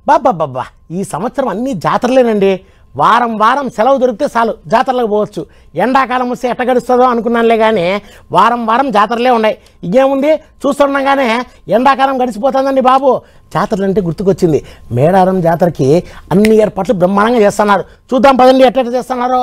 బాబ్బా ఈ సంవత్సరం అన్ని జాతరలేనండి వారం వారం సెలవు దొరికితే చాలు జాతరలకు పోవచ్చు ఎండాకాలం వస్తే ఎట్ట గడుస్తుందో అనుకున్నానులే కానీ వారం వారం జాతరలే ఉన్నాయి ఇంకేముంది చూస్తుండగానే ఎండాకాలం గడిచిపోతుందండి బాబు జాతరలు అంటే గుర్తుకొచ్చింది మేడారం జాతరకి అన్ని ఏర్పాట్లు బ్రహ్మాండంగా చేస్తున్నారు చూద్దాం పదండి ఎట్ట చేస్తున్నారో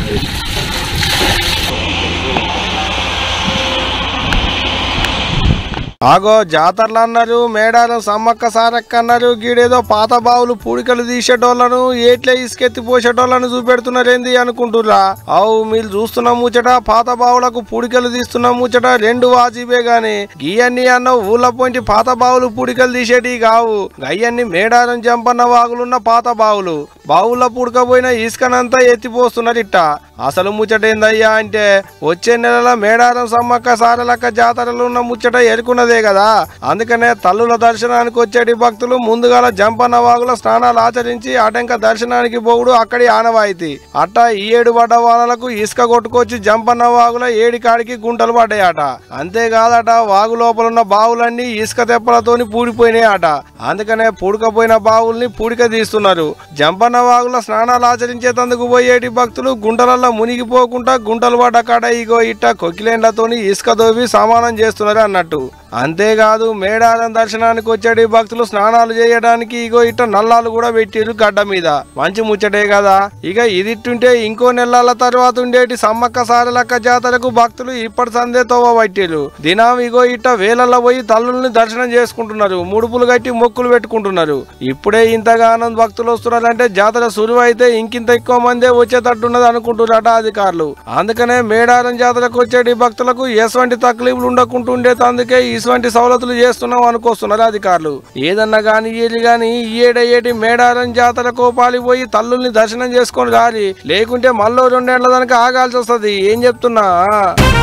ఆగో జాతరలు అన్నారు మేడారం సమ్మక్క సారక్క అన్నారు గీడేదో పాత బావులు పూడికలు తీసేటోళ్ళను ఏట్లే ఇసుకెత్తి పోసేటోళ్ళను చూపెడుతున్నారేంది అనుకుంటురా అవు మీరు చూస్తున్న ముచ్చట పాత బావులకు పూడికలు తీస్తున్న ముచ్చట రెండు వాజిబే గాని గీయన్ని అన్న ఊళ్ళ పొంటి పాత బావులు పూడికలు తీసేటి కావు గయ్యన్ని మేడారం జంపన్న వాగులున్న పాత బావులు బావుల్లో పూడకపోయిన ఇసుకనంతా ఎత్తిపోస్తున్నారు ఇట్ట అసలు ముచ్చట ఏందయ్యా అంటే వచ్చే నెలల మేడారం సమ్మక్క సారలక్క జాతరలు ఉన్న ముచ్చట ఎరుకున్నదే కదా అందుకనే తల్లుల దర్శనానికి వచ్చేటి భక్తులు ముందుగాల జంపన్న వాగుల స్నానాలు ఆచరించి అటంక దర్శనానికి పోవుడు అక్కడి ఆనవాయితీ అట్ట ఈ ఏడు పడ్డ వానలకు ఇసుక కొట్టుకొచ్చి జంపన్న వాగుల ఏడి కాడికి గుంటలు పడ్డాయట అంతేకాదట వాగు లోపల ఉన్న బావులన్నీ ఇసుక తెప్పలతోని పూడిపోయినాయట అందుకనే పూడకపోయిన బావుల్ని పూడిక తీస్తున్నారు జంపన్న వాగుల స్నానాలు ఆచరించేందుకు పోయేటి భక్తులు గుంటలలో మునిగిపోకుండా గుంటలు పడ్డ కాడ ఇగో ఇట్ట కొక్కిలేండ్లతోని ఇసుక దోవి సమానం చేస్తున్నారు అన్నట్టు అంతేకాదు మేడారం దర్శనానికి వచ్చేటి భక్తులు స్నానాలు చేయడానికి ఇగో ఇట్ట నల్లాలు కూడా పెట్టిరు గడ్డ మీద మంచి ముచ్చటే కదా ఇక ఇదిట్టుంటే ఇంకో నెలల తర్వాత ఉండేటి సమ్మక్క సారలక్క జాతరకు భక్తులు ఇప్పటి సందే తోవ పట్టిరు దినం ఇగో ఇట్ట వేలల్లో పోయి తల్లుల్ని దర్శనం చేసుకుంటున్నారు ముడుపులు కట్టి మొక్కులు పెట్టుకుంటున్నారు ఇప్పుడే ఇంతగానం భక్తులు వస్తున్నారంటే జాతర సులువు అయితే ఇంకింత ఎక్కువ మందే వచ్చేటట్టున్నది అనుకుంటున్నారట అధికారులు అందుకనే మేడారం జాతరకు వచ్చేటి భక్తులకు ఎటువంటి తక్లీఫ్లు ఉండకుండా ఉండేటందుకే ఇటువంటి సవలతులు చేస్తున్నాం అనుకొస్తున్నారు అధికారులు ఏదన్నా గాని ఏది గాని ఈ ఏడయ్యేటి మేడారం జాతర కోపాలి పోయి తల్లుల్ని దర్శనం చేసుకొని రాలి లేకుంటే మళ్ళీ రెండేళ్ల దానికి ఆగాల్సి వస్తది ఏం చెప్తున్నా